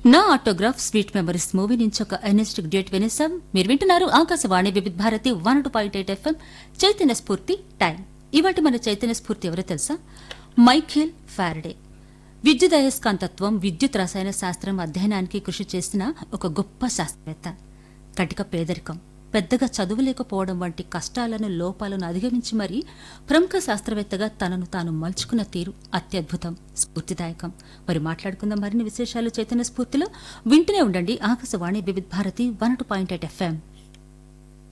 నా autograph sweet memories movie నుంచి ఒక ఎనర్జెటిక్ డేట్ వినేసాం మీరు వింటున్నారు Akashvani Vividh Bharati one two point eight FM చైతన్య స్ఫూర్తి టైం ఇవాటి మన చైతన్య స్ఫూర్తి ఎవరో తెలుసా మైఖేల్ ఫారడే విద్యుత్ అయస్కాంతత్వం విద్యుత్ రసాయన శాస్త్రం అధ్యయనానికి కృషి చేసిన ఒక గొప్ప శాస్త్రవేత్త కటిక పేదరికం పెద్దగా చదువులేకపోవడం వంటి కష్టాలను లోపాలను అధిగమించి మరీ ప్రముఖ శాస్త్రవేత్తగా తనను తాను మలుచుకున్న తీరు అత్యద్భుతం స్ఫూర్తిదాయకం మరి మాట్లాడుకుందాం మరిన్ని విశేషాలు చైతన్య స్ఫూర్తిలో వింటూనే ఉండండి Akashvani Vividh Bharati one two point eight FM